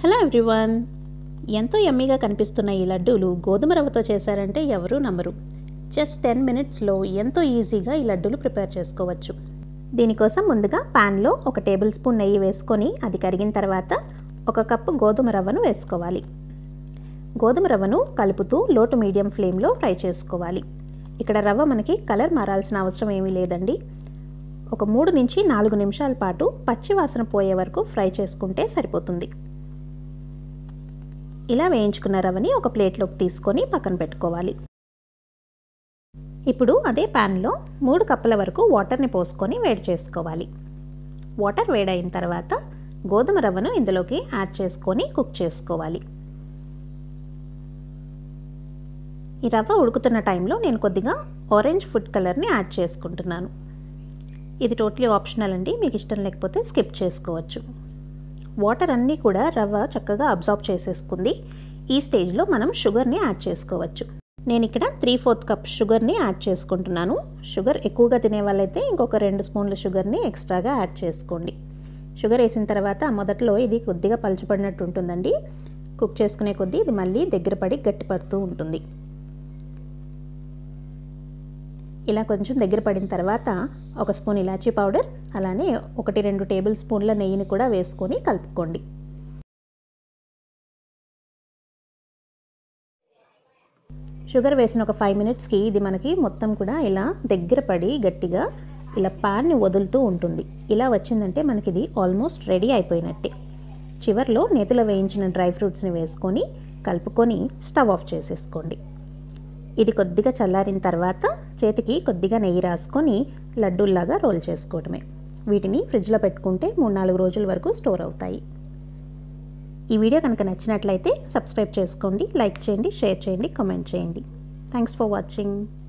hello everyone ఎంతో యమ్మీగా కనిపిస్తున్న ఈ లడ్డూలు గోధుమ రవ్వతో చేశారంటే ఎవరూ నమ్మరు జస్ట్ టెన్ మినిట్స్లో ఎంతో ఈజీగా ఈ లడ్డూలు ప్రిపేర్ చేసుకోవచ్చు దీనికోసం ముందుగా ప్యాన్లో ఒక టేబుల్ స్పూన్ నెయ్యి వేసుకొని అది కరిగిన తర్వాత ఒక కప్పు గోధుమ రవ్వను వేసుకోవాలి గోధుమ రవ్వను కలుపుతూ లో టు మీడియం ఫ్లేమ్లో ఫ్రై చేసుకోవాలి ఇక్కడ రవ్వ మనకి కలర్ మారాల్సిన అవసరం ఏమీ లేదండి ఒక మూడు నుంచి నాలుగు నిమిషాల పాటు పచ్చి వాసన పోయే వరకు ఫ్రై చేసుకుంటే సరిపోతుంది ఇలా వేయించుకున్న రవ్వని ఒక ప్లేట్లోకి తీసుకొని పక్కన పెట్టుకోవాలి ఇప్పుడు అదే ప్యాన్లో మూడు కప్పుల వరకు వాటర్ని పోసుకొని వేడి చేసుకోవాలి వాటర్ వేడైన తర్వాత గోధుమ రవ్వను ఇందులోకి యాడ్ చేసుకొని కుక్ చేసుకోవాలి ఈ రవ్వ ఉడుకుతున్న టైంలో నేను కొద్దిగా ఆరెంజ్ ఫుడ్ కలర్ని యాడ్ చేసుకుంటున్నాను ఇది టోటలీ ఆప్షనల్ అండి మీకు ఇష్టం లేకపోతే స్కిప్ చేసుకోవచ్చు వాటర్ అన్నీ కూడా రవ్వ చక్కగా అబ్జార్బ్ చేసేసుకుంది ఈ స్టేజ్లో మనం షుగర్ని యాడ్ చేసుకోవచ్చు నేను ఇక్కడ త్రీ ఫోర్త్ కప్ షుగర్ని యాడ్ చేసుకుంటున్నాను షుగర్ ఎక్కువగా తినే వాళ్ళైతే ఇంకొక రెండు స్పూన్ల షుగర్ని ఎక్స్ట్రాగా యాడ్ చేసుకోండి షుగర్ వేసిన తర్వాత మొదట్లో ఇది కొద్దిగా పలచబడినట్టు ఉంటుందండి కుక్ చేసుకునే కొద్దీ ఇది మళ్ళీ దగ్గర పడి గట్టిపడుతూ ఉంటుంది ఇలా కొంచెం దగ్గర పడిన తర్వాత ఒక స్పూన్ ఇలాచీ పౌడర్ అలానే ఒకటి రెండు టేబుల్ స్పూన్ల నెయ్యిని కూడా వేసుకొని కలుపుకోండి షుగర్ వేసిన ఒక ఫైవ్ మినిట్స్కి ఇది మనకి మొత్తం కూడా ఇలా దగ్గర పడి గట్టిగా ఇలా పాన్ని వదులుతూ ఉంటుంది ఇలా వచ్చిందంటే మనకి ఇది ఆల్మోస్ట్ రెడీ అయిపోయినట్టే చివర్లో నేతిలో వేయించిన డ్రై ఫ్రూట్స్ని వేసుకొని కలుపుకొని స్టవ్ ఆఫ్ చేసేసుకోండి ఇది కొద్దిగా చల్లారిన తర్వాత చేతికి కొద్దిగా నెయ్యి రాసుకొని లడ్డూల్లాగా రోల్ చేసుకోవటమే వీటిని ఫ్రిడ్జ్లో పెట్టుకుంటే మూడు నాలుగు రోజుల వరకు స్టోర్ అవుతాయి ఈ వీడియో కనుక నచ్చినట్లయితే సబ్స్క్రైబ్ చేసుకోండి లైక్ చేయండి షేర్ చేయండి కామెంట్ చేయండి థ్యాంక్స్ ఫర్ వాచింగ్